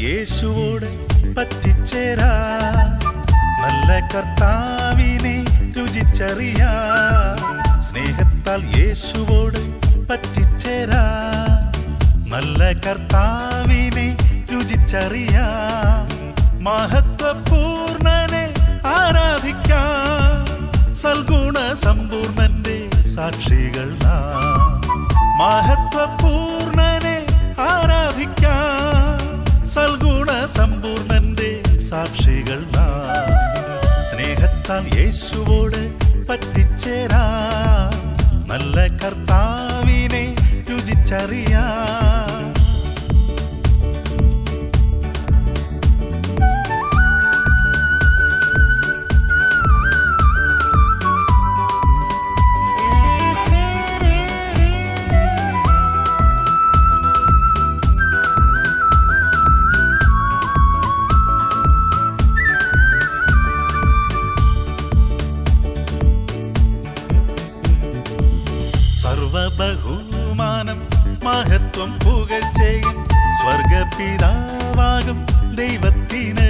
യേശുവോട് പറ്റിച്ചേരാ നല്ല കർത്താവിനെ രുചിച്ചറിയാ സ്നേഹത്താൽ യേശുവോട് പറ്റിച്ചേരാ നല്ല കർത്താവിനെ രുചിച്ചറിയാ മഹത്വപൂർണനെ ആരാധിക്കാം സൽഗുണ സമ്പൂർണന്റെ സാക്ഷികൾ നാം മഹത്വപൂർണനെ ആരാധിക്കാം സൽഗുണ സമ്പൂർണന്റെ സാക്ഷികൾ നാം സ്നേഹത്താൽ യേശുവോട് പറ്റിച്ചേരാ നല്ല കർത്താവിനെ രുചിച്ചറിയാ സർവബഹുമാനം മഹത്വം പുകഴ്ചയും സ്വർഗപിതാവാകും ദൈവത്തിന്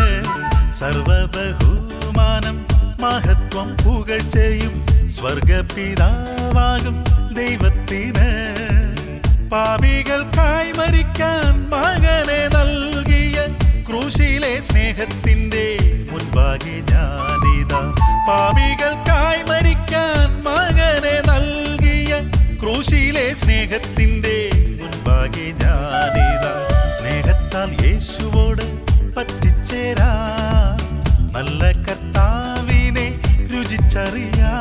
സർവബഹുമാനം മഹത്വം പുകഴ്ചയും സ്വർഗപിതാവാകും ദൈവത്തിന് പാപികൾക്കായി മരിക്കാൻ മകനെ നൽകിയ ക്രൂശിലെ സ്നേഹത്തിന്റെ മുൻപാകെ ഞാനിതാ പാപികൾക്കായി മരിക്കാൻ മകനെ നൽകിയ ക്രൂശിലെ സ്നേഹത്തിന്റെ മുൻപാകെ ഞാനിതാ സ്നേഹത്താൽ യേശുവോട് പറ്റിച്ചേരാ നല്ല കർത്താവിനെ രുചിച്ചറിയാ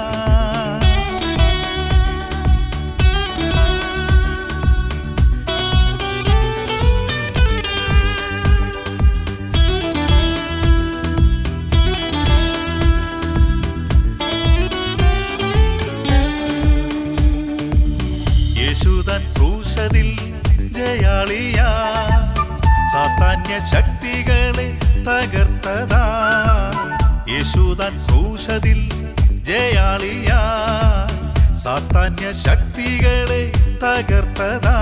യേശുദൻ ക്രൂശതിൽ ജയാളിയാ സാത്താന്യ ശക്തികളെ തകർത്തതാ യേശുദൻ ക്രൂശതിൽ ജയാളിയാ സാത്താന്യ ശക്തികളെ തകർത്തതാ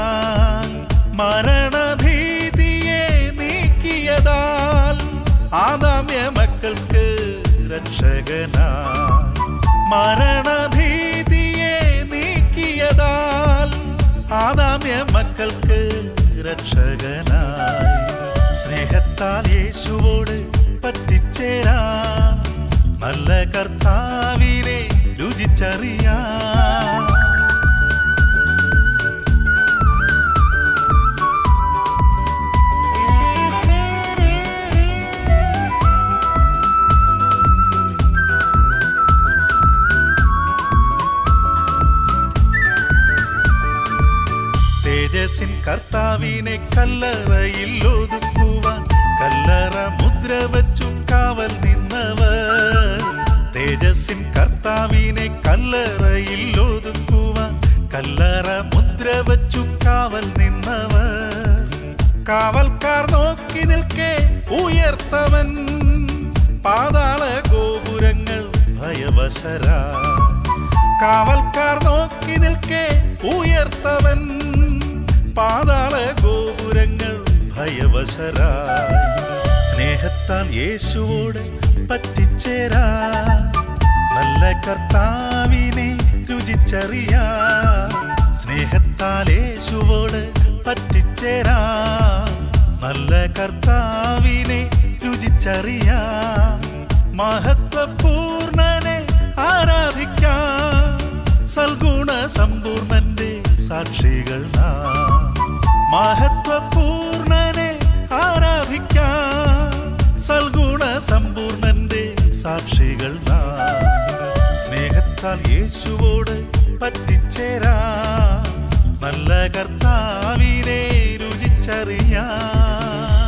മരണഭീതിയെ നീക്കിയതാൽ ആദാമ്യ മക്കൾക്ക് രക്ഷകനാ മരണഭീതിയെ നീക്കിയതാൽ ആദാമ്യ മക്കൾക്ക് രക്ഷകനായി സ്നേഹത്താൽ യേശുവോട് പറ്റിച്ചേരാ നല്ല കർത്താവിനെ രുചിച്ചറിയാ തേജസ്സിൻ കർത്താവിനെ കല്ലറയിൽ ഒതുക്കുവാൻ കല്ലറ മുദ്ര വച്ചു കാവൽ നിന്നവർ തേജസ്സിൻ കർത്താവിനെ കല്ലറയിൽ ഒതുക്കുവാൻ കല്ലറ മുദ്ര വച്ചു കാവൽ നിന്നവർ കാവൽക്കാർ നോക്കി നിൽക്കെ ഉയർത്തവൻ പാതാള ഗോപുരങ്ങൾ ഭയവശരാ കാവൽക്കാർ നോക്കി നിൽക്കെ ഉയർത്തവൻ പാതാള ഗോപുരങ്ങൾ ഭയവശരായി സ്നേഹത്താൽ യേശുവോട് പറ്റിച്ചേരാ നല്ല കർത്താവിനെ രുചിച്ചറിയാ സ്നേഹത്താൽ യേശുവോട് പറ്റിച്ചേരാ നല്ല കർത്താവിനെ രുചിച്ചറിയാ മഹത്വപൂർണനെ ആരാധിക്കാം സൽഗുണ സമ്പൂർണന്റെ സാക്ഷികൾ നാം മഹത്വപൂർണനെ ആരാധിക്കാം സൽഗുണ സമ്പൂർണന്റെ സാക്ഷികൾ നാം സ്നേഹത്താൽ യേശുവോട് പറ്റിച്ചേരാ നല്ല കർത്താവിനെ രുചിച്ചറിയാം